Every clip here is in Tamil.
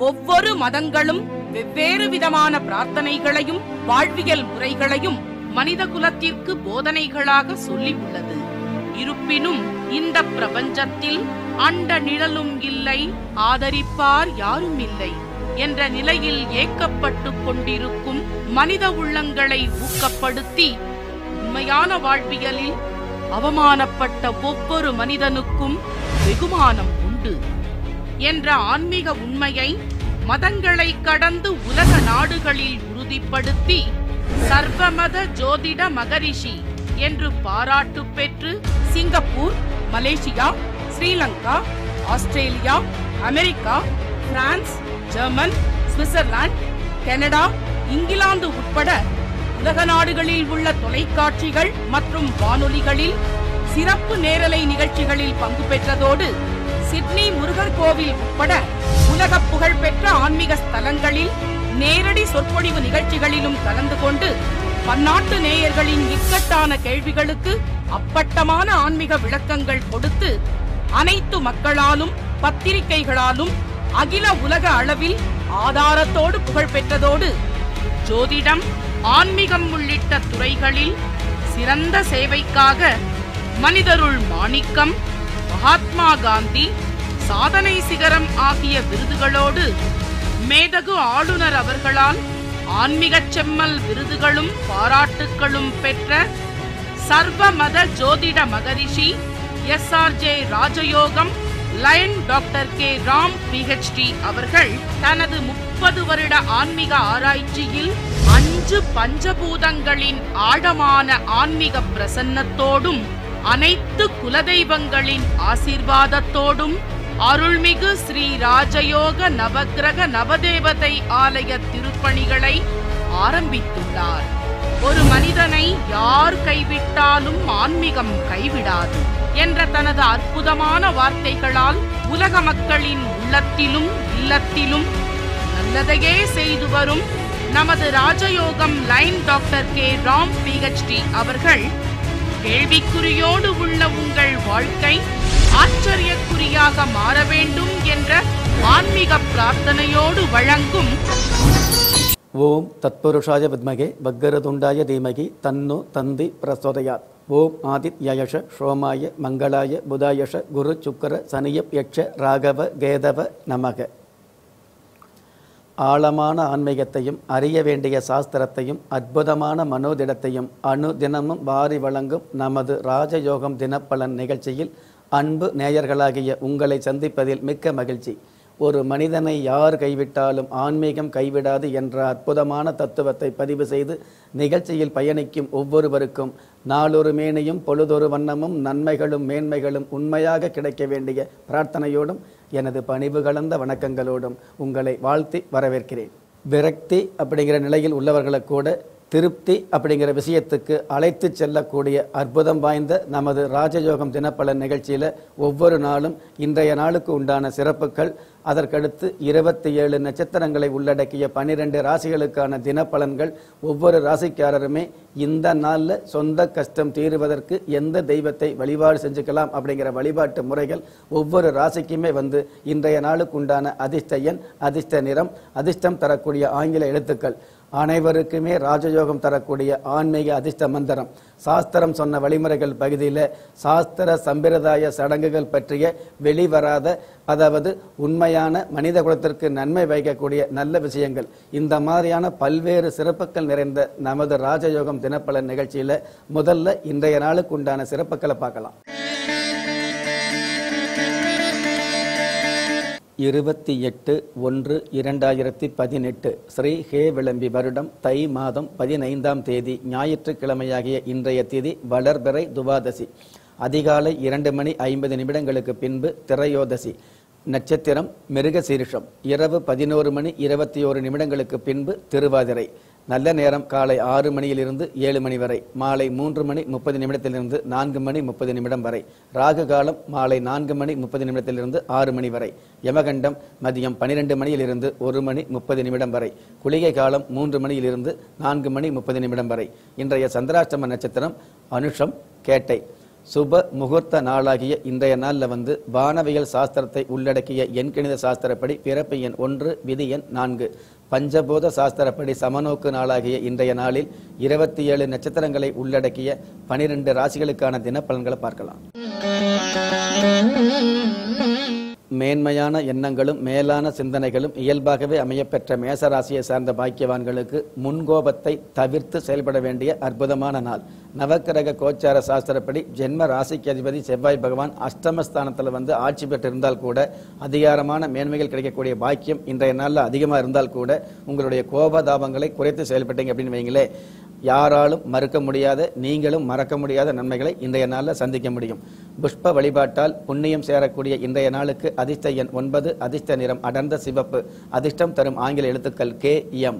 ஒவ்வொரு மதங்களும் வெவ்வேறு விதமான பிரார்த்தனைகளையும் வாழ்வியல் முறைகளையும் மனித குலத்திற்கு போதனைகளாக சொல்லி உள்ளது இருப்பினும் இந்த பிரபஞ்சத்தில் அண்ட நிழலும் இல்லை ஆதரிப்பார் யாரும் இல்லை என்ற நிலையில் ஏக்கப்பட்டு கொண்டிருக்கும் மனித உள்ளங்களை ஊக்கப்படுத்தி உண்மையான வாழ்வியலில் அவமானப்பட்ட ஒவ்வொரு மனிதனுக்கும் வெகுமானம் உண்டு என்ற ஆன்மீக உண்மையை மதங்களை கடந்து உலக நாடுகளில் உறுதிப்படுத்தி சர்வமத ஜோதிட மகரிஷி என்று பாராட்டு பெற்று Singapore Malaysia Sri Lanka Australia America France German Switzerland Canada England உட்பட உலக நாடுகளில் உள்ள தொலைக்காட்சிகள் மற்றும் வானொலிகளில் சிறப்பு நேரலை நிகழ்ச்சிகளில் பங்கு பெற்றதோடு சிட்னி முருகர் கோவில் உட்பட உலக புகழ்பெற்ற ஆன்மீக ஸ்தலங்களில் நேரடி சொற்பொழிவு நிகழ்ச்சிகளிலும் கலந்து கொண்டு பன்னாட்டு நேயர்களின் இக்கட்டான கேள்விகளுக்கு அப்பட்டமான ஆன்மீக விளக்கங்கள் கொடுத்து அனைத்து மக்களாலும் பத்திரிகைகளாலும் அகில உலக அளவில் ஆதாரத்தோடு புகழ் பெற்றதோடு ஜோதிடம் ஆன்மீகம் உள்ளிட்ட துறைகளில் சிறந்த சேவைக்காக மனிதருள் மாணிக்கம் மகாத்மா காந்தி சாதனை சிகரம் ஆகிய விருதுகளோடு மேதகு ஆளுநர் அவர்களால் ஆன்மீகச் செம்மல் விருதுகளும் பாராட்டுக்களும் பெற்ற சர்வ மத ஜோதிட மகரிஷி S R J Rajayogam lion doctor K Ram PhD அவர்கள் தனது முப்பது வருட ஆன்மீக ஆராய்ச்சியில் அஞ்சு பஞ்சபூதங்களின் ஆழமான ஆன்மீக பிரசன்னத்தோடும் அனைத்து குலதெய்வங்களின் ஆசீர்வாதத்தோடும் அருள்மிகு ஸ்ரீ ராஜயோக நவக்கிரக நவதேவதை ஆலய திருப்பணிகளை ஆரம்பித்துள்ளார் ஒரு மனிதனை யார் கைவிட்டாலும் ஆன்மீகம் கைவிடாது என்ற தனது அற்புதமான வார்த்தைகளால் உலக மக்களின் உள்ளத்திலும் இல்லத்திலும் நல்லதையே செய்து வரும் நமது Rajayogam line doctor K Ram PhD அவர்கள் கேள்விக்குறியோடு உள்ள உங்கள் வாழ்க்கை ஆச்சரியக்குறியாக மாற வேண்டும் என்ற ஆன்மீக பிரார்த்தனையோடு வழங்கும் ஓம் தத்புருஷாய வித்மகே வக்கரதுண்டாய தீமகி தன்னு தந்தி பிரசோதயாத் ஓம் ஆதித்யயஷ சோமாய மங்களாய புதாயஷ குரு சுக்கர சனியப் யட்ச ராகவ கேதவ நமக ஆழமான ஆன்மீகத்தையும் அறிய வேண்டிய சாஸ்திரத்தையும் அற்புதமான மனோதிடத்தையும் அணு தினமும் வாரி வழங்கும் நமது ராஜயோகம் தினப்பலன் நிகழ்ச்சியில் அன்பு நேயர்களாகிய உங்களை சந்திப்பதில் மிக்க மகிழ்ச்சி ஒரு மனிதனை யார் கைவிட்டாலும் ஆன்மீகம் கைவிடாது என்ற அற்புதமான தத்துவத்தை பதிவு செய்து நிகழ்ச்சியில் பயணிக்கும் ஒவ்வொருவருக்கும் நாளொரு மேனியும் பொழுதொரு வண்ணமும் நன்மைகளும் மேன்மைகளும் உண்மையாக கிடைக்க வேண்டிய பிரார்த்தனையோடும் எனது பணிவு கலந்த வணக்கங்களோடும் உங்களை வாழ்த்தி வரவேற்கிறேன் விரக்தி அப்படிங்கிற நிலையில் உள்ளவர்களை கூட திருப்தி அப்படிங்கிற விஷயத்துக்கு அழைத்து செல்லக்கூடிய அற்புதம் வாய்ந்த நமது ராஜயோகம் தினப்பலன் நிகழ்ச்சியில் ஒவ்வொரு நாளும் இன்றைய நாளுக்கு உண்டான சிறப்புகள் அதற்கடுத்து இருபத்தி ஏழு நட்சத்திரங்களை உள்ளடக்கிய பனிரெண்டு ராசிகளுக்கான தினப்பலன்கள் ஒவ்வொரு ராசிக்காரருமே இந்த நாளில் சொந்த கஷ்டம் தீருவதற்கு எந்த தெய்வத்தை வழிபாடு செஞ்சுக்கலாம் அப்படிங்கிற வழிபாட்டு முறைகள் ஒவ்வொரு ராசிக்குமே வந்து இன்றைய நாளுக்கு உண்டான அதிர்ஷ்ட எண் அதிர்ஷ்ட நிறம் அதிர்ஷ்டம் தரக்கூடிய ஆங்கில எழுத்துக்கள் அனைவருக்குமே ராஜயோகம் தரக்கூடிய ஆன்மீக அதிர்ஷ்ட மந்திரம் சாஸ்திரம் சொன்ன வழிமுறைகள் பகுதியில் சாஸ்திர சம்பிரதாய சடங்குகள் பற்றிய வெளிவராத அதாவது உண்மையான மனித குலத்திற்கு நன்மை வைக்கக்கூடிய நல்ல விஷயங்கள் இந்த மாதிரியான பல்வேறு சிறப்புகள் நிறைந்த நமது ராஜயோகம் தினப்பலன் நிகழ்ச்சியில் முதல்ல இன்றைய நாளுக்கு உண்டான சிறப்புகளை பார்க்கலாம் இருபத்தி எட்டு ஒன்று இரண்டாயிரத்தி பதினெட்டு ஸ்ரீ ஹே விளம்பி வருடம் தை மாதம் பதினைந்தாம் தேதி ஞாயிற்றுக்கிழமையாகிய இன்றைய திதி வளர்பிறை துவாதசி அதிகாலை இரண்டு மணி ஐம்பது நிமிடங்களுக்கு பின்பு திரையோதசி நட்சத்திரம் மிருகசீரிஷம் இரவு பதினோரு மணி இருபத்தி ஓரு நிமிடங்களுக்கு பின்பு திருவாதிரை நல்ல நேரம் காலை ஆறு மணியிலிருந்து ஏழு மணி வரை மாலை மூன்று மணி முப்பது நிமிடத்திலிருந்து நான்கு மணி முப்பது நிமிடம் வரை ராகு காலம் மாலை நான்கு மணி முப்பது நிமிடத்திலிருந்து ஆறு மணி வரை யமகண்டம் மதியம் பனிரெண்டு மணியிலிருந்து ஒரு மணி முப்பது நிமிடம் வரை குளிகை காலம் மூன்று மணியிலிருந்து நான்கு மணி முப்பது நிமிடம் வரை இன்றைய சந்திராஷ்டம நட்சத்திரம் அனுஷம் கேட்டை சுப முகூர்த்த நாளாகிய இன்றைய நாளில் வந்து வானவியல் சாஸ்திரத்தை உள்ளடக்கிய எண்கணித சாஸ்திரப்படி பிறப்பு எண் ஒன்று விதி எண் நான்கு பஞ்சபூத சாஸ்திரப்படி சமநோக்கு நாளாகிய இன்றைய நாளில் இருபத்தி ஏழு நட்சத்திரங்களை உள்ளடக்கிய பனிரெண்டு ராசிகளுக்கான தினப்பலன்களை பார்க்கலாம் மேன்மையான எண்ணங்களும் மேலான சிந்தனைகளும் இயல்பாகவே அமையப்பெற்ற மேசராசியை சார்ந்த பாக்கியவான்களுக்கு முன்கோபத்தை தவிர்த்து செயல்பட வேண்டிய அற்புதமான நாள் நவக்கிரக கோச்சார சாஸ்திரப்படி ஜென்ம ராசிக்கு அதிபதி செவ்வாய் பகவான் அஷ்டமஸ்தானத்தில் வந்து ஆட்சி பெற்றிருந்தால் கூட அதிகாரமான மேன்மைகள் கிடைக்கக்கூடிய பாக்கியம் இன்றைய நாளில் அதிகமாக இருந்தால் கூட உங்களுடைய கோபதாபங்களை குறைத்து செயல்பட்டீங்க அப்படின்னு வைங்களே யாராலும் மறுக்க முடியாத நீங்களும் மறக்க முடியாத நன்மைகளை இன்றைய நாளில் சந்திக்க முடியும் புஷ்ப வழிபாட்டால் புண்ணியம் சேரக்கூடிய இன்றைய நாளுக்கு அதிர்ஷ்ட எண் ஒன்பது அதிர்ஷ்ட நிறம் அடர்ந்த சிவப்பு அதிர்ஷ்டம் தரும் ஆங்கில எழுத்துக்கள் கே எம்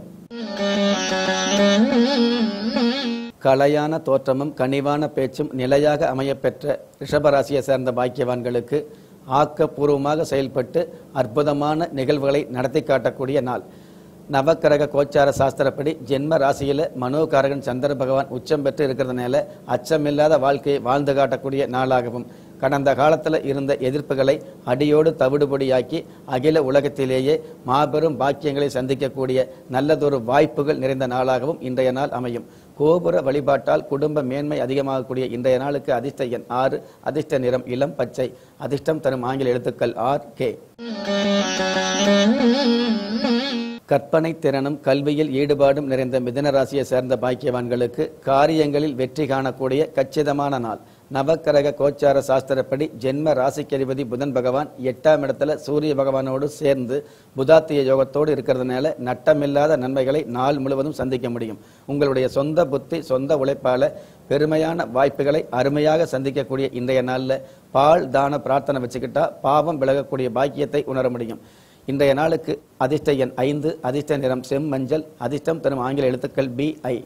கலையான தோற்றமும் கனிவான பேச்சும் நிலையாக அமையப்பெற்ற ரிஷபராசியை சேர்ந்த பாக்கியவான்களுக்கு ஆக்கப்பூர்வமாக செயல்பட்டு அற்புதமான நிகழ்வுகளை நடத்தி காட்டக்கூடிய நாள் நவக்கிரக கோச்சார சாஸ்திரப்படி ஜென்ம ராசியில மனோகாரகன் சந்திர பகவான் உச்சம் பெற்று இருக்கிறதுனால அச்சமில்லாத வாழ்க்கையை வாழ்ந்து காட்டக்கூடிய நாளாகவும் கடந்த காலத்தில் இருந்த எதிர்ப்புகளை அடியோடு தவிடுபொடியாக்கி அகில உலகத்திலேயே மாபெரும் பாக்கியங்களை சந்திக்கக்கூடிய நல்லதொரு வாய்ப்புகள் நிறைந்த நாளாகவும் இன்றைய நாள் அமையும் கோபுர வழிபாட்டால் குடும்ப மேன்மை அதிகமாகக்கூடிய இன்றைய நாளுக்கு அதிர்ஷ்ட எண் ஆறு அதிர்ஷ்ட நிறம் இளம் பச்சை அதிர்ஷ்டம் தரும் ஆங்கில எழுத்துக்கள் ஆர் கே கற்பனை திறனும் கல்வியில் ஈடுபாடும் நிறைந்த மிதன ராசியை சேர்ந்த பாக்கியவான்களுக்கு காரியங்களில் வெற்றி காணக்கூடிய கச்சிதமான நாள் நவக்கிரக கோச்சார சாஸ்திரப்படி ஜென்ம ராசிக்கதிபதி புதன் பகவான் எட்டாம் இடத்துல சூரிய பகவானோடு சேர்ந்து புதாத்திய யோகத்தோடு இருக்கிறதுனால நட்டமில்லாத நன்மைகளை நாள் முழுவதும் சந்திக்க முடியும் உங்களுடைய சொந்த புத்தி சொந்த உழைப்பால பெருமையான வாய்ப்புகளை அருமையாக சந்திக்கக்கூடிய இன்றைய நாளில் பால் தான பிரார்த்தனை வச்சுக்கிட்டா பாவம் விலகக்கூடிய பாக்கியத்தை உணர முடியும் இன்றைய நாளுக்கு அதிர்ஷ்ட எண் ஐந்து அதிர்ஷ்ட நிறம் செம் மஞ்சள் அதிர்ஷ்டம் தரும் ஆங்கில எழுத்துக்கள் பி ஐ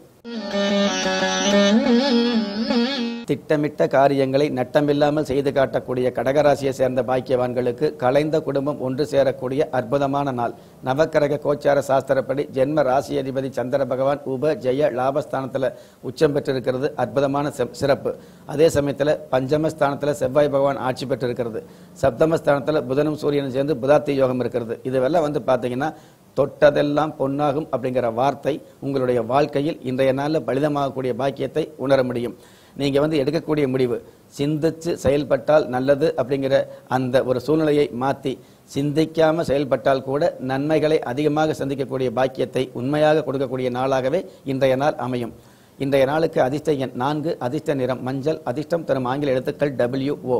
திட்டமிட்ட காரியங்களை நட்டமில்லாமல் செய்து காட்டக்கூடிய கடகராசியை சேர்ந்த பாக்கியவான்களுக்கு கலைந்த குடும்பம் ஒன்று சேரக்கூடிய அற்புதமான நாள் நவக்கிரக கோச்சார சாஸ்திரப்படி ஜென்ம ராசி அதிபதி சந்திர பகவான் உப ஜெய லாபஸ்தானத்தில் உச்சம் பெற்றிருக்கிறது அற்புதமான சிறப்பு. சிறப்பு அதே சமயத்தில் பஞ்சமஸ்தானத்தில் செவ்வாய் பகவான் ஆட்சி பெற்றிருக்கிறது சப்தமஸ்தானத்தில் புதனும் சூரியனும் சேர்ந்து புதாத்தி யோகம் இருக்கிறது இதுவெல்லாம் வந்து பார்த்தீங்கன்னா தொட்டதெல்லாம் பொன்னாகும் அப்படிங்கிற வார்த்தை உங்களுடைய வாழ்க்கையில் இன்றைய நாளில் பலிதமாகக்கூடிய பாக்கியத்தை உணர முடியும் நீங்க வந்து எடுக்கக்கூடிய முடிவு சிந்திச்சு செயல்பட்டால் நல்லது அப்படிங்கிற அந்த ஒரு சூழ்நிலையை மாற்றி சிந்திக்காம செயல்பட்டால் கூட நன்மைகளை அதிகமாக சந்திக்கக்கூடிய பாக்கியத்தை உண்மையாக கொடுக்கக்கூடிய நாளாகவே இன்றைய நாள் அமையும் இன்றைய நாளுக்கு அதிர்ஷ்ட எண் நான்கு அதிர்ஷ்ட நிறம் மஞ்சள் அதிர்ஷ்டம் தரும் ஆங்கில எழுத்துக்கள் டபிள்யூ ஓ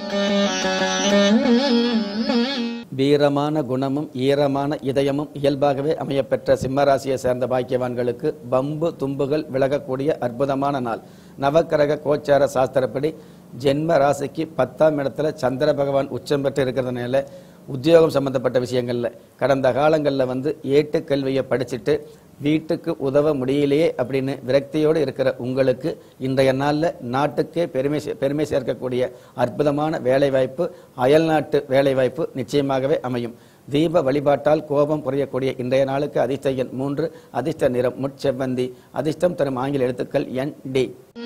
வீரமான குணமும் ஈரமான இதயமும் இயல்பாகவே அமையப்பெற்ற சிம்மராசியை சேர்ந்த பாக்கியவான்களுக்கு பம்பு தும்புகள் விலகக்கூடிய அற்புதமான நாள் நவக்கிரக கோச்சார சாஸ்திரப்படி ஜென்ம ராசிக்கு பத்தாம் இடத்துல சந்திர பகவான் உச்சம் பெற்று இருக்கிறதுனால உத்தியோகம் சம்பந்தப்பட்ட விஷயங்கள்ல கடந்த காலங்களில் வந்து ஏட்டுக்கல்வியை படிச்சுட்டு வீட்டுக்கு உதவ முடியலையே அப்படின்னு விரக்தியோடு இருக்கிற உங்களுக்கு இன்றைய நாளில் நாட்டுக்கே பெருமை சே- பெருமை சேர்க்கக்கூடிய அற்புதமான வேலைவாய்ப்பு அயல்நாட்டு வேலைவாய்ப்பு நிச்சயமாகவே அமையும் தீப வழிபாட்டால் கோபம் குறையக்கூடிய இன்றைய நாளுக்கு அதிர்ஷ்ட எண் மூன்று அதிர்ஷ்ட நிறம் முட்செவ்வந்தி அதிர்ஷ்டம் தரும் ஆங்கில எழுத்துக்கள் என் டி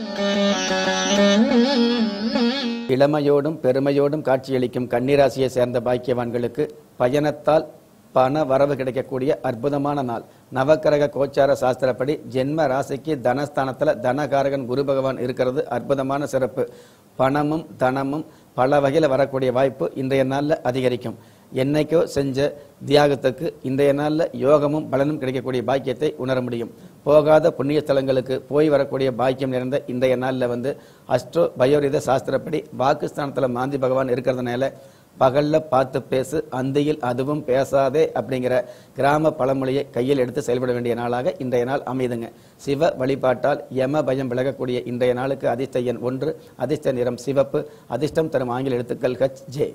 இளமையோடும் பெருமையோடும் காட்சியளிக்கும் கன்னிராசியை சேர்ந்த பாக்கியவான்களுக்கு பயணத்தால் பண வரவு கிடைக்கக்கூடிய அற்புதமான நாள் நவக்கிரக கோச்சார சாஸ்திரப்படி ஜென்ம ராசிக்கு தனஸ்தானத்துல தனகாரகன் குரு பகவான் இருக்கிறது அற்புதமான சிறப்பு பணமும் தனமும் பல வகையில் வரக்கூடிய வாய்ப்பு இன்றைய நாளில் அதிகரிக்கும் என்னைக்கோ செஞ்ச தியாகத்துக்கு இன்றைய நாளில் யோகமும் பலனும் கிடைக்கக்கூடிய பாக்கியத்தை உணர முடியும் போகாத புண்ணிய ஸ்தலங்களுக்கு போய் வரக்கூடிய பாக்கியம் நிறைந்த இன்றைய நாளில் வந்து அஸ்ட்ரோ பயோரித சாஸ்திரப்படி பாகிஸ்தானத்தில் மாந்தி பகவான் இருக்கிறதுனால பகல்ல பார்த்து பேசு அந்தியில் அதுவும் பேசாதே அப்படிங்கிற கிராம பழமொழியை கையில் எடுத்து செயல்பட வேண்டிய நாளாக இன்றைய நாள் அமைதுங்க சிவ வழிபாட்டால் யம பயம் விலகக்கூடிய இன்றைய நாளுக்கு அதிர்ஷ்ட எண் ஒன்று அதிர்ஷ்ட நிறம் சிவப்பு அதிர்ஷ்டம் தரும் ஆங்கில எழுத்துக்கள் ஹச் ஜே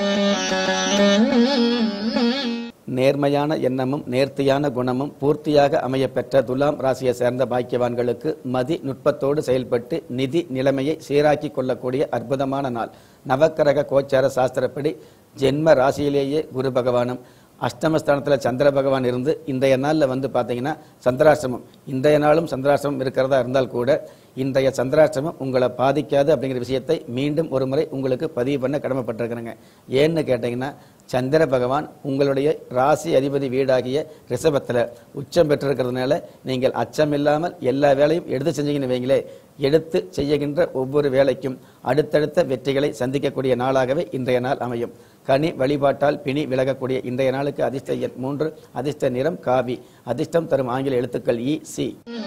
நேர்மையான எண்ணமும் நேர்த்தியான குணமும் பூர்த்தியாக அமையப்பெற்ற துலாம் ராசியை சேர்ந்த பாக்கியவான்களுக்கு மதி நுட்பத்தோடு செயல்பட்டு நிதி நிலைமையை சீராக்கிக் கொள்ளக்கூடிய அற்புதமான நாள் நவக்கிரக கோச்சார சாஸ்திரப்படி ஜென்ம ராசியிலேயே குரு பகவானும் அஷ்டமஸ்தானத்தில் சந்திர பகவான் இருந்து இன்றைய நாளில் வந்து பார்த்தீங்கன்னா சந்திராசிரமம் இன்றைய நாளும் சந்திராசிரமம் இருக்கிறதா இருந்தால் கூட இன்றைய சந்திராஷ்டமம் உங்களை பாதிக்காது அப்படிங்கிற விஷயத்தை மீண்டும் ஒரு முறை உங்களுக்கு பதிவு பண்ண கடமைப்பட்டிருக்கிறேங்க ஏன்னு கேட்டீங்கன்னா சந்திர பகவான் உங்களுடைய ராசி அதிபதி வீடாகிய ரிஷபத்தில் உச்சம் பெற்றிருக்கிறதுனால நீங்கள் அச்சம் இல்லாமல் எல்லா வேலையும் எடுத்து செஞ்சீங்கன்னு வைங்களே எடுத்து செய்யுகின்ற ஒவ்வொரு வேலைக்கும் அடுத்தடுத்த வெற்றிகளை சந்திக்கக்கூடிய நாளாகவே இன்றைய நாள் அமையும் கனி வழிபாட்டால் பிணி விலகக்கூடிய இன்றைய நாளுக்கு அதிர்ஷ்ட எண் மூன்று அதிர்ஷ்ட நிறம் காவி அதிர்ஷ்டம் தரும் ஆங்கில எழுத்துக்கள் இ சி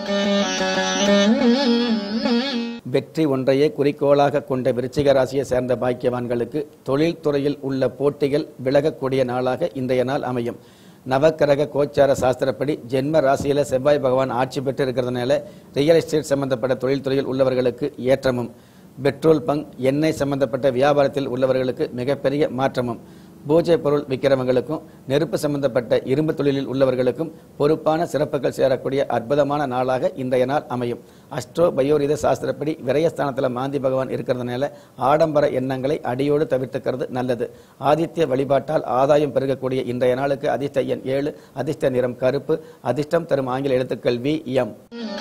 வெற்றி ஒன்றையே குறிக்கோளாக கொண்ட விருச்சிக ராசியை சேர்ந்த பாக்கியவான்களுக்கு தொழில்துறையில் உள்ள போட்டிகள் விலகக்கூடிய நாளாக இன்றைய நாள் அமையும் நவக்கிரக கோச்சார சாஸ்திரப்படி ஜென்ம ராசியில செவ்வாய் பகவான் ஆட்சி பெற்று இருக்கிறதுனால ரியல் எஸ்டேட் சம்பந்தப்பட்ட தொழில்துறையில் உள்ளவர்களுக்கு ஏற்றமும் பெட்ரோல் பங்க் எண்ணெய் சம்பந்தப்பட்ட வியாபாரத்தில் உள்ளவர்களுக்கு மிகப்பெரிய மாற்றமும் பூஜை பொருள் விற்கிறவங்களுக்கும் நெருப்பு சம்பந்தப்பட்ட இரும்பு தொழிலில் உள்ளவர்களுக்கும் பொறுப்பான சிறப்புகள் சேரக்கூடிய அற்புதமான நாளாக இன்றைய நாள் அமையும் அஸ்ட்ரோ பயோரித சாஸ்திரப்படி விரயஸ்தானத்தில் மாந்தி பகவான் இருக்கிறதுனால ஆடம்பர எண்ணங்களை அடியோடு தவிர்த்துக்கிறது நல்லது ஆதித்ய வழிபாட்டால் ஆதாயம் பெருகக்கூடிய இன்றைய நாளுக்கு அதிர்ஷ்ட எண் ஏழு அதிர்ஷ்ட நிறம் கருப்பு அதிர்ஷ்டம் தரும் ஆங்கில எழுத்துக்கள் வி எம்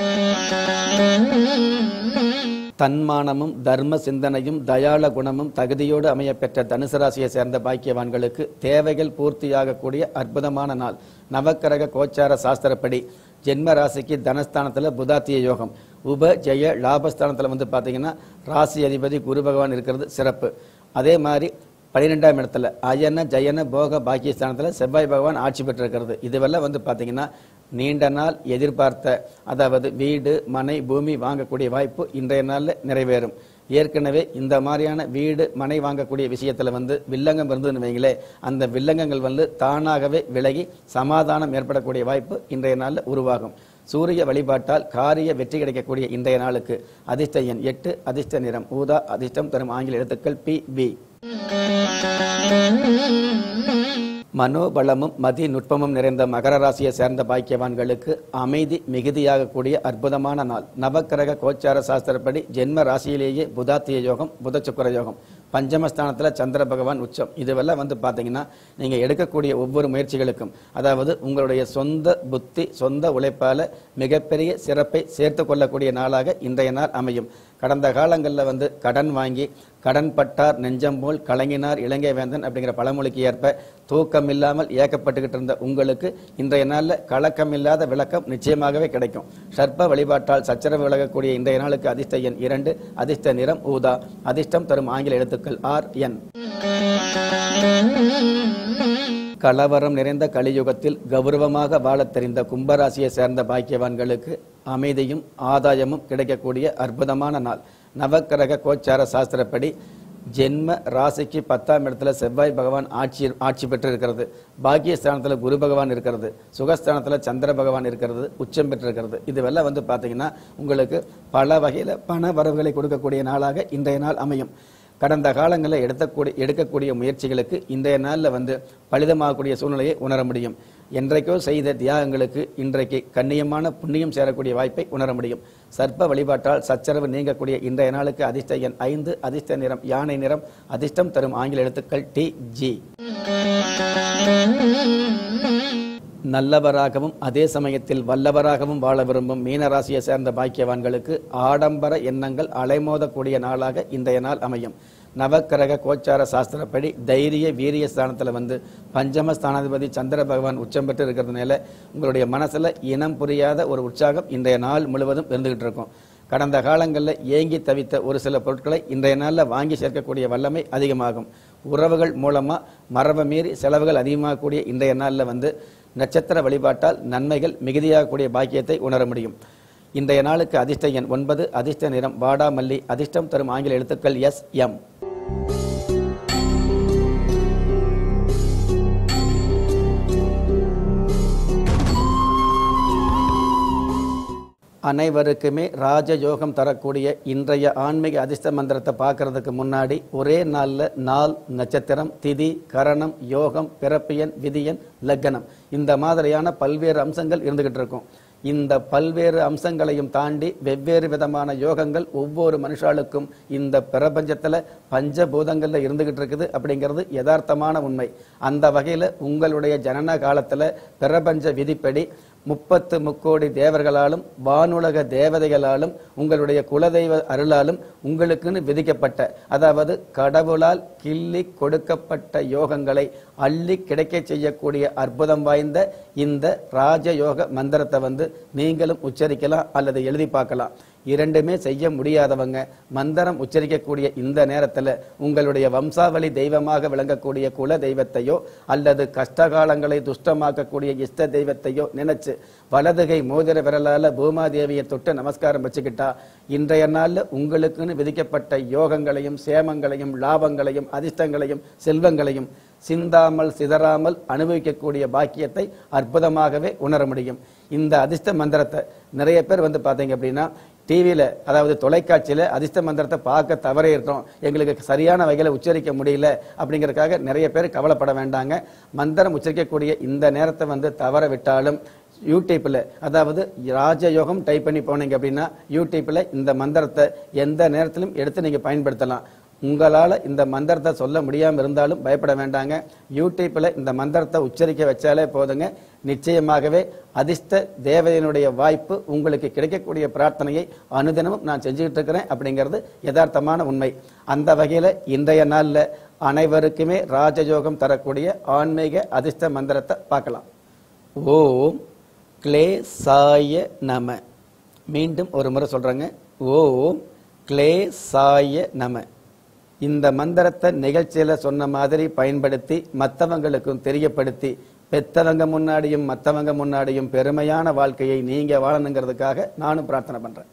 தன்மானமும் தர்ம சிந்தனையும் தயாள குணமும் தகுதியோடு அமையப்பெற்ற தனுசு ராசியை சேர்ந்த பாக்கியவான்களுக்கு தேவைகள் பூர்த்தியாகக்கூடிய அற்புதமான நாள் நவக்கிரக கோச்சார சாஸ்திரப்படி ஜென்ம ராசிக்கு தனஸ்தானத்தில் புதாத்திய யோகம் உப ஜெய லாபஸ்தானத்தில் வந்து பார்த்தீங்கன்னா ராசி அதிபதி குரு பகவான் இருக்கிறது சிறப்பு அதே மாதிரி பன்னிரெண்டாம் இடத்துல அயன ஜயன போக பாக்கியஸ்தானத்தில் செவ்வாய் பகவான் ஆட்சி பெற்றிருக்கிறது இதுவெல்லாம் வந்து பார்த்தீங்கன்னா நீண்ட நாள் எதிர்பார்த்த அதாவது வீடு மனை பூமி வாங்கக்கூடிய வாய்ப்பு இன்றைய நாளில் நிறைவேறும் ஏற்கனவே இந்த மாதிரியான வீடு மனை வாங்கக்கூடிய விஷயத்துல வந்து வில்லங்கம் இருந்ததுன்னு வைங்களே அந்த வில்லங்கங்கள் வந்து தானாகவே விலகி சமாதானம் ஏற்படக்கூடிய வாய்ப்பு இன்றைய நாளில் உருவாகும் சூரிய வழிபாட்டால் காரிய வெற்றி கிடைக்கக்கூடிய இன்றைய நாளுக்கு அதிர்ஷ்ட எண் எட்டு அதிர்ஷ்ட நிறம் ஊதா அதிர்ஷ்டம் தரும் ஆங்கில எழுத்துக்கள் பி பி மனோபலமும் மதி நுட்பமும் நிறைந்த மகர ராசியை சேர்ந்த பாக்கியவான்களுக்கு அமைதி மிகுதியாகக்கூடிய அற்புதமான நாள் நவக்கிரக கோச்சார சாஸ்திரப்படி ஜென்ம ராசியிலேயே புதாத்திய யோகம் புதச்சுக்கர யோகம் பஞ்சமஸ்தானத்தில் சந்திர பகவான் உச்சம் இதுவெல்லாம் வந்து பார்த்தீங்கன்னா நீங்கள் எடுக்கக்கூடிய ஒவ்வொரு முயற்சிகளுக்கும் அதாவது உங்களுடைய சொந்த புத்தி சொந்த உழைப்பால் மிகப்பெரிய சிறப்பை சேர்த்து கொள்ளக்கூடிய நாளாக இன்றைய நாள் அமையும் கடந்த காலங்களில் வந்து கடன் வாங்கி கடன் பட்டார் நெஞ்சம் போல் கலங்கினார் இலங்கை வேந்தன் அப்படிங்கிற பழமொழிக்கு ஏற்ப தூக்கம் இல்லாமல் ஏக்கப்பட்டுக்கிட்டு இருந்த உங்களுக்கு இன்றைய நாளில் கலக்கம் இல்லாத விளக்கம் நிச்சயமாகவே கிடைக்கும் சர்ப்ப வழிபாட்டால் சச்சரவு விலகக்கூடிய இன்றைய நாளுக்கு அதிர்ஷ்ட எண் இரண்டு அதிர்ஷ்ட நிறம் ஊதா அதிர்ஷ்டம் தரும் ஆங்கில எழுத்துக்கள் ஆர் என் கலவரம் நிறைந்த கலியுகத்தில் கௌரவமாக வாழத் தெரிந்த கும்பராசியை சேர்ந்த பாக்கியவான்களுக்கு அமைதியும் ஆதாயமும் கிடைக்கக்கூடிய அற்புதமான நாள் நவக்கிரக கோச்சார சாஸ்திரப்படி ஜென்ம ராசிக்கு பத்தாம் இடத்துல செவ்வாய் பகவான் ஆட்சி ஆட்சி பெற்று இருக்கிறது பாக்கியஸ்தானத்தில் குரு பகவான் இருக்கிறது சுகஸ்தானத்தில் சந்திர பகவான் இருக்கிறது உச்சம் பெற்றிருக்கிறது இதுவெல்லாம் வந்து பார்த்தீங்கன்னா உங்களுக்கு பல வகையில் பண வரவுகளை கொடுக்கக்கூடிய நாளாக இன்றைய நாள் அமையும் கடந்த காலங்களில் எடுத்தக்கூடிய எடுக்கக்கூடிய முயற்சிகளுக்கு இன்றைய நாளில் வந்து பலிதமாகக்கூடிய சூழ்நிலையை உணர முடியும் என்றைக்கோ செய்த தியாகங்களுக்கு இன்றைக்கு கண்ணியமான புண்ணியம் சேரக்கூடிய வாய்ப்பை உணர முடியும் சர்ப்ப வழிபாட்டால் சச்சரவு நீங்கக்கூடிய இன்றைய நாளுக்கு அதிர்ஷ்ட எண் ஐந்து அதிர்ஷ்ட நிறம் யானை நிறம் அதிர்ஷ்டம் தரும் ஆங்கில எழுத்துக்கள் டி ஜி நல்லவராகவும் அதே சமயத்தில் வல்லவராகவும் வாழ விரும்பும் மீனராசியை சேர்ந்த பாக்கியவான்களுக்கு ஆடம்பர எண்ணங்கள் அலைமோதக்கூடிய நாளாக இன்றைய நாள் அமையும் நவக்கிரக கோச்சார சாஸ்திரப்படி தைரிய வீரிய ஸ்தானத்தில் வந்து பஞ்சம ஸ்தானாதிபதி சந்திர பகவான் உச்சம் பெற்று இருக்கிறதுனால உங்களுடைய மனசில் இனம் புரியாத ஒரு உற்சாகம் இன்றைய நாள் முழுவதும் இருந்துகிட்டு இருக்கும் கடந்த காலங்களில் ஏங்கி தவித்த ஒரு சில பொருட்களை இன்றைய நாளில் வாங்கி சேர்க்கக்கூடிய வல்லமை அதிகமாகும் உறவுகள் மூலமாக மரபை மீறி செலவுகள் அதிகமாகக்கூடிய இன்றைய நாளில் வந்து நட்சத்திர வழிபாட்டால் நன்மைகள் மிகுதியாகக்கூடிய பாக்கியத்தை உணர முடியும் இன்றைய நாளுக்கு அதிர்ஷ்ட எண் ஒன்பது அதிர்ஷ்ட நிறம் வாடாமல்லி அதிர்ஷ்டம் தரும் ஆங்கில எழுத்துக்கள் எஸ் எம் அனைவருக்குமே ராஜயோகம் தரக்கூடிய இன்றைய ஆன்மீக அதிர்ஷ்ட மந்திரத்தை பார்க்கறதுக்கு முன்னாடி ஒரே நாளில் நாள் நட்சத்திரம் திதி கரணம் யோகம் பிறப்பியன் விதியன் லக்னம் இந்த மாதிரியான பல்வேறு அம்சங்கள் இருந்துகிட்டு இருக்கும் இந்த பல்வேறு அம்சங்களையும் தாண்டி வெவ்வேறு விதமான யோகங்கள் ஒவ்வொரு மனுஷாளுக்கும் இந்த பிரபஞ்சத்தில் பஞ்சபூதங்களில் இருந்துகிட்டு இருக்குது அப்படிங்கிறது யதார்த்தமான உண்மை அந்த வகையில் உங்களுடைய ஜனன காலத்தில் பிரபஞ்ச விதிப்படி முப்பத்து முக்கோடி தேவர்களாலும் வானுலக தேவதைகளாலும் உங்களுடைய குலதெய்வ அருளாலும் உங்களுக்குன்னு விதிக்கப்பட்ட அதாவது கடவுளால் கிள்ளி கொடுக்கப்பட்ட யோகங்களை அள்ளி கிடைக்க செய்யக்கூடிய அற்புதம் வாய்ந்த இந்த ராஜயோக மந்திரத்தை வந்து நீங்களும் உச்சரிக்கலாம் அல்லது எழுதி பார்க்கலாம் இரண்டுமே செய்ய முடியாதவங்க மந்திரம் உச்சரிக்கக்கூடிய இந்த நேரத்தில் உங்களுடைய வம்சாவளி தெய்வமாக விளங்கக்கூடிய குல தெய்வத்தையோ அல்லது கஷ்டகாலங்களை துஷ்டமாக்கக்கூடிய இஷ்ட தெய்வத்தையோ நினைச்சு வலதுகை மோதிர விரலால பூமாதேவியை தொட்டு நமஸ்காரம் வச்சுக்கிட்டா இன்றைய நாள்ல உங்களுக்குன்னு விதிக்கப்பட்ட யோகங்களையும் சேமங்களையும் லாபங்களையும் அதிர்ஷ்டங்களையும் செல்வங்களையும் சிந்தாமல் சிதறாமல் அனுபவிக்கக்கூடிய பாக்கியத்தை அற்புதமாகவே உணர முடியும் இந்த அதிர்ஷ்ட மந்திரத்தை நிறைய பேர் வந்து பார்த்தீங்க அப்படின்னா டிவியில் அதாவது தொலைக்காட்சியில் அதிர்ஷ்ட மந்திரத்தை பார்க்க தவறே இருக்கோம் எங்களுக்கு சரியான வகையில் உச்சரிக்க முடியல அப்படிங்கறதுக்காக நிறைய பேர் கவலைப்பட வேண்டாங்க மந்திரம் உச்சரிக்கக்கூடிய இந்த நேரத்தை வந்து தவற விட்டாலும் யூடியூப்பில் அதாவது ராஜயோகம் டைப் பண்ணி போனீங்க அப்படின்னா யூடியூப்பில் இந்த மந்திரத்தை எந்த நேரத்திலும் எடுத்து நீங்கள் பயன்படுத்தலாம் உங்களால் இந்த மந்திரத்தை சொல்ல முடியாமல் இருந்தாலும் பயப்பட வேண்டாங்க யூடியூப்பில் இந்த மந்திரத்தை உச்சரிக்க வச்சாலே போதுங்க நிச்சயமாகவே அதிர்ஷ்ட தேவதையினுடைய வாய்ப்பு உங்களுக்கு கிடைக்கக்கூடிய பிரார்த்தனையை அனுதினமும் நான் செஞ்சுக்கிட்டு இருக்கிறேன் அப்படிங்கிறது யதார்த்தமான உண்மை அந்த வகையில் இன்றைய நாளில் அனைவருக்குமே ராஜயோகம் தரக்கூடிய ஆன்மீக அதிர்ஷ்ட மந்திரத்தை பார்க்கலாம் ஓம் கிளேசாய நம மீண்டும் ஒரு முறை சொல்றேங்க ஓம் கிளேசாய நம இந்த மந்திரத்தை நிகழ்ச்சியில சொன்ன மாதிரி பயன்படுத்தி மற்றவங்களுக்கும் தெரியப்படுத்தி பெத்தவங்க முன்னாடியும் மற்றவங்க முன்னாடியும் பெருமையான வாழ்க்கையை நீங்க வாழணுங்கிறதுக்காக நானும் பிரார்த்தனை பண்றேன்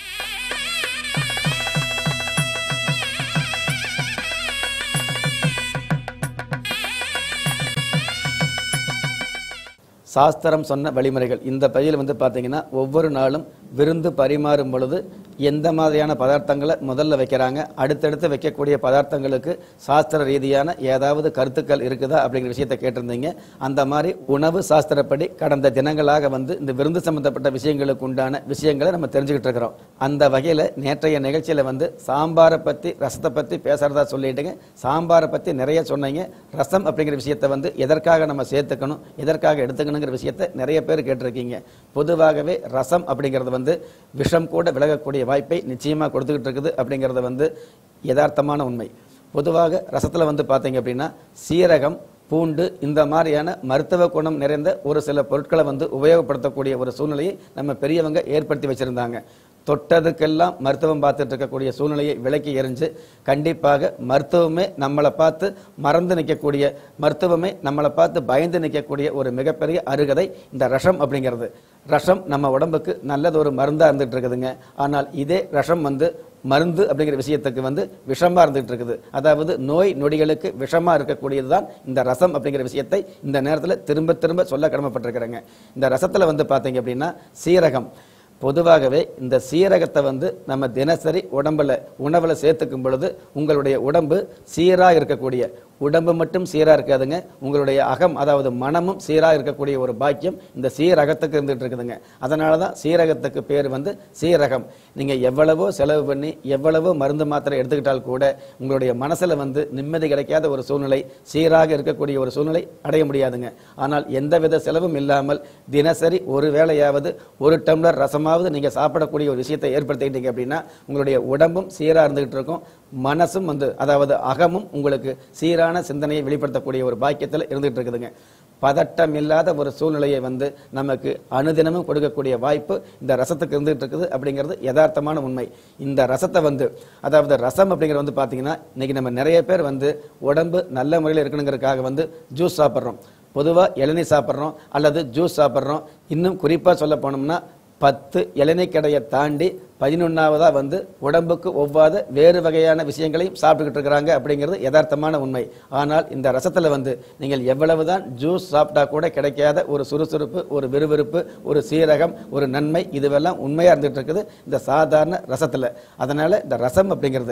சாஸ்திரம் சொன்ன வழிமுறைகள் இந்த பகுதியில் வந்து பார்த்தீங்கன்னா ஒவ்வொரு நாளும் விருந்து பரிமாறும் பொழுது எந்த மாதிரியான பதார்த்தங்களை முதல்ல வைக்கிறாங்க அடுத்தடுத்து வைக்கக்கூடிய பதார்த்தங்களுக்கு சாஸ்திர ரீதியான ஏதாவது கருத்துக்கள் இருக்குதா அப்படிங்கிற விஷயத்தை கேட்டிருந்தீங்க அந்த மாதிரி உணவு சாஸ்திரப்படி கடந்த தினங்களாக வந்து இந்த விருந்து சம்பந்தப்பட்ட விஷயங்களுக்கு உண்டான விஷயங்களை நம்ம தெரிஞ்சுக்கிட்டு இருக்கிறோம் அந்த வகையில் நேற்றைய நிகழ்ச்சியில் வந்து சாம்பாரை பற்றி ரசத்தை பற்றி பேசுறதா சொல்லிட்டுங்க சாம்பாரை பற்றி நிறைய சொன்னீங்க ரசம் அப்படிங்கிற விஷயத்தை வந்து எதற்காக நம்ம சேர்த்துக்கணும் எதற்காக எடுத்துக்கணுங்கிற விஷயத்தை நிறைய பேர் கேட்டிருக்கீங்க பொதுவாகவே ரசம் அப்படிங்கிறது வந்து விஷம் கூட விலகக்கூடிய வாய்ப்பை நிச்சயமாக கொடுத்துக்கிட்டு இருக்குது அப்படிங்கிறது வந்து யதார்த்தமான உண்மை பொதுவாக ரசத்தில் வந்து பார்த்தீங்க அப்படின்னா சீரகம் பூண்டு இந்த மாதிரியான மருத்துவ குணம் நிறைந்த ஒரு சில பொருட்களை வந்து உபயோகப்படுத்தக்கூடிய ஒரு சூழ்நிலையை நம்ம பெரியவங்க ஏற்படுத்தி வச்சிருந்தாங்க தொட்டதுக்கெல்லாம் மருத்துவம் பார்த்துட்டு இருக்கக்கூடிய சூழ்நிலையை விலக்கி எறிஞ்சு கண்டிப்பாக மருத்துவமே நம்மளை பார்த்து மறந்து நிற்கக்கூடிய மருத்துவமே நம்மளை பார்த்து பயந்து நிற்கக்கூடிய ஒரு மிகப்பெரிய அருகதை இந்த ரசம் அப்படிங்கிறது ரசம் நம்ம உடம்புக்கு நல்லது ஒரு மருந்தா இருந்துட்டு இருக்குதுங்க ஆனால் இதே ரசம் வந்து மருந்து அப்படிங்கிற விஷயத்துக்கு வந்து விஷமா இருந்துட்டு இருக்குது அதாவது நோய் நொடிகளுக்கு விஷமா இருக்கக்கூடியது தான் இந்த ரசம் அப்படிங்கிற விஷயத்தை இந்த நேரத்தில் திரும்ப திரும்ப சொல்ல கடமைப்பட்டிருக்கிறேங்க இந்த ரசத்துல வந்து பார்த்தீங்க அப்படின்னா சீரகம் பொதுவாகவே இந்த சீரகத்தை வந்து நம்ம தினசரி உடம்புல உணவுல சேர்த்துக்கும் பொழுது உங்களுடைய உடம்பு சீரா இருக்கக்கூடிய உடம்பு மட்டும் சீரா இருக்காதுங்க உங்களுடைய அகம் அதாவது மனமும் சீரா இருக்கக்கூடிய ஒரு பாக்கியம் இந்த சீரகத்துக்கு இருந்துட்டு இருக்குதுங்க அதனால தான் சீரகத்துக்கு பேர் வந்து சீரகம் நீங்க எவ்வளவோ செலவு பண்ணி எவ்வளவோ மருந்து மாத்திரை எடுத்துக்கிட்டால் கூட உங்களுடைய மனசுல வந்து நிம்மதி கிடைக்காத ஒரு சூழ்நிலை சீராக இருக்கக்கூடிய ஒரு சூழ்நிலை அடைய முடியாதுங்க ஆனால் எந்தவித செலவும் இல்லாமல் தினசரி ஒரு வேளையாவது ஒரு டம்ளர் ரசமாவது நீங்க சாப்பிடக்கூடிய ஒரு விஷயத்தை ஏற்படுத்திக்கிட்டீங்க அப்படின்னா உங்களுடைய உடம்பும் சீரா இருந்துகிட்டு இருக்கும் மனசும் வந்து அதாவது அகமும் உங்களுக்கு சீரான சிந்தனையை வெளிப்படுத்தக்கூடிய ஒரு பாக்கியத்தில் இருந்துகிட்டு இருக்குதுங்க பதட்டம் இல்லாத ஒரு சூழ்நிலையை வந்து நமக்கு அனுதினமும் கொடுக்கக்கூடிய வாய்ப்பு இந்த ரசத்துக்கு இருந்துகிட்டு இருக்குது அப்படிங்கிறது யதார்த்தமான உண்மை இந்த ரசத்தை வந்து அதாவது ரசம் அப்படிங்கிறது வந்து பார்த்தீங்கன்னா இன்னைக்கு நம்ம நிறைய பேர் வந்து உடம்பு நல்ல முறையில் இருக்கணுங்கிறதுக்காக வந்து ஜூஸ் சாப்பிட்றோம் பொதுவாக இளநீர் சாப்பிட்றோம் அல்லது ஜூஸ் சாப்பிட்றோம் இன்னும் குறிப்பாக சொல்ல போனோம்னா பத்து இளநீக்கடையை தாண்டி பதினொன்னாவதா வந்து உடம்புக்கு ஒவ்வாத வேறு வகையான விஷயங்களையும் சாப்பிட்டுக்கிட்டு இருக்கிறாங்க அப்படிங்கிறது யதார்த்தமான உண்மை ஆனால் இந்த ரசத்துல வந்து நீங்கள் எவ்வளவுதான் ஜூஸ் சாப்பிட்டா கூட கிடைக்காத ஒரு சுறுசுறுப்பு ஒரு விறுவிறுப்பு ஒரு சீரகம் ஒரு நன்மை இதுவெல்லாம் உண்மையா இருந்துட்டு இருக்குது இந்த சாதாரண ரசத்துல அதனால இந்த ரசம் அப்படிங்கிறது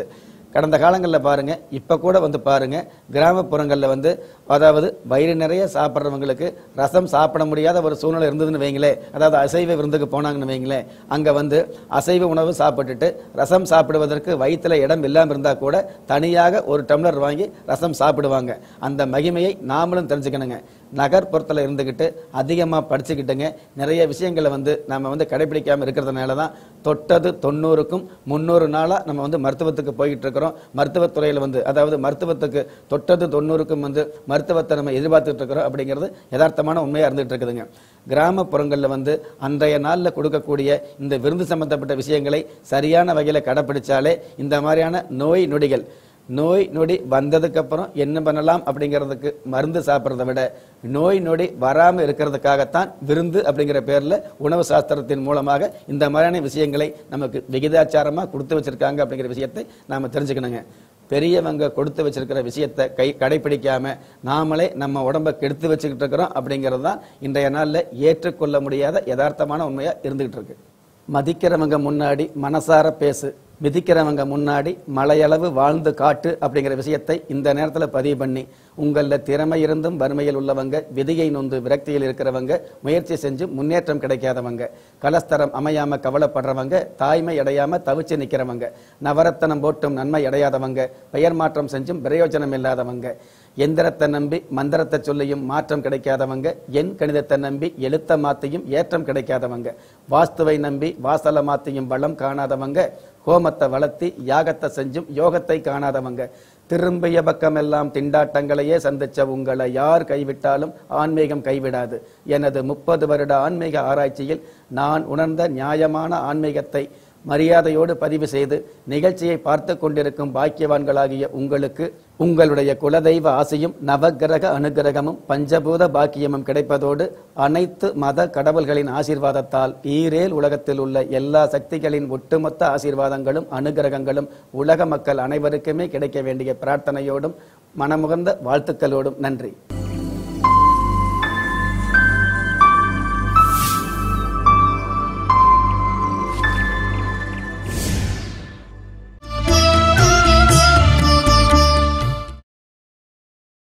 கடந்த காலங்களில் பாருங்க இப்ப கூட வந்து பாருங்க கிராமப்புறங்களில் வந்து அதாவது வயிறு நிறைய சாப்பிட்றவங்களுக்கு ரசம் சாப்பிட முடியாத ஒரு சூழ்நிலை இருந்ததுன்னு வைங்களேன் அதாவது அசைவ விருந்துக்கு போனாங்கன்னு வைங்களேன் அங்க வந்து அசைவ உணவு சாப்பிட்டுட்டு ரசம் சாப்பிடுவதற்கு வயிற்றுல இடம் இல்லாமல் இருந்தா கூட தனியாக ஒரு டம்ளர் வாங்கி ரசம் சாப்பிடுவாங்க அந்த மகிமையை நாமளும் தெரிஞ்சுக்கணுங்க நகர்ப்புறத்தில் இருந்துக்கிட்டு அதிகமாக படிச்சுக்கிட்டுங்க நிறைய விஷயங்களை வந்து நம்ம வந்து கடைபிடிக்காமல் இருக்கிறதுனால தான் தொட்டது தொண்ணூறுக்கும் முந்நூறு நாளாக நம்ம வந்து மருத்துவத்துக்கு போய்கிட்டு இருக்கிறோம் மருத்துவத்துறையில் வந்து அதாவது மருத்துவத்துக்கு தொட்டது தொண்ணூறுக்கும் வந்து மருத்துவத்தை நம்ம எதிர்பார்த்துட்டு இருக்கிறோம் அப்படிங்கிறது யதார்த்தமான உண்மையாக இருந்துகிட்டு இருக்குதுங்க கிராமப்புறங்களில் வந்து அன்றைய நாளில் கொடுக்கக்கூடிய இந்த விருந்து சம்பந்தப்பட்ட விஷயங்களை சரியான வகையில் கடைப்பிடிச்சாலே இந்த மாதிரியான நோய் நொடிகள் நோய் நொடி வந்ததுக்கு அப்புறம் என்ன பண்ணலாம் அப்படிங்கிறதுக்கு மருந்து சாப்பிட்றதை விட நோய் நொடி வராமல் இருக்கிறதுக்காகத்தான் விருந்து அப்படிங்கிற பேர்ல உணவு சாஸ்திரத்தின் மூலமாக இந்த மாதிரியான விஷயங்களை நமக்கு விகிதாச்சாரமா கொடுத்து வச்சிருக்காங்க அப்படிங்கிற விஷயத்தை நாம தெரிஞ்சுக்கணுங்க பெரியவங்க கொடுத்து வச்சிருக்கிற விஷயத்தை கை கடைபிடிக்காம நாமளே நம்ம உடம்ப கெடுத்து வச்சுக்கிட்டு இருக்கிறோம் அப்படிங்கிறது தான் இன்றைய நாளில் ஏற்றுக்கொள்ள முடியாத யதார்த்தமான உண்மையா இருந்துகிட்டு இருக்கு மதிக்கிறவங்க முன்னாடி மனசார பேசு மிதிக்கிறவங்க முன்னாடி மலையளவு வாழ்ந்து காட்டு அப்படிங்கிற விஷயத்தை இந்த நேரத்தில் பதிவு பண்ணி உங்களில் திறமை இருந்தும் வறுமையில் உள்ளவங்க விதியை நொந்து விரக்தியில் இருக்கிறவங்க முயற்சி செஞ்சு முன்னேற்றம் கிடைக்காதவங்க கலஸ்தரம் அமையாம கவலைப்படுறவங்க தாய்மை அடையாம தவிச்சு நிக்கிறவங்க நவரத்தனம் போட்டும் நன்மை அடையாதவங்க பெயர் மாற்றம் செஞ்சும் பிரயோஜனம் இல்லாதவங்க எந்திரத்தை நம்பி மந்திரத்தை சொல்லியும் மாற்றம் கிடைக்காதவங்க எண் கணிதத்தை நம்பி எழுத்த மாத்தியும் ஏற்றம் கிடைக்காதவங்க வாஸ்துவை நம்பி வாசல மாத்தியும் பலம் காணாதவங்க ஹோமத்தை வளர்த்தி யாகத்தை செஞ்சும் யோகத்தை காணாதவங்க திரும்பிய பக்கமெல்லாம் திண்டாட்டங்களையே சந்திச்ச உங்களை யார் கைவிட்டாலும் ஆன்மீகம் கைவிடாது எனது முப்பது வருட ஆன்மீக ஆராய்ச்சியில் நான் உணர்ந்த நியாயமான ஆன்மீகத்தை மரியாதையோடு பதிவு செய்து நிகழ்ச்சியை பார்த்து கொண்டிருக்கும் பாக்கியவான்களாகிய உங்களுக்கு உங்களுடைய குலதெய்வ ஆசையும் நவக்கிரக அனுகிரகமும் பஞ்சபூத பாக்கியமும் கிடைப்பதோடு அனைத்து மத கடவுள்களின் ஆசீர்வாதத்தால் ஈரேல் உலகத்தில் உள்ள எல்லா சக்திகளின் ஒட்டுமொத்த ஆசீர்வாதங்களும் அனுகிரகங்களும் உலக மக்கள் அனைவருக்குமே கிடைக்க வேண்டிய பிரார்த்தனையோடும் மனமுகர்ந்த வாழ்த்துக்களோடும் நன்றி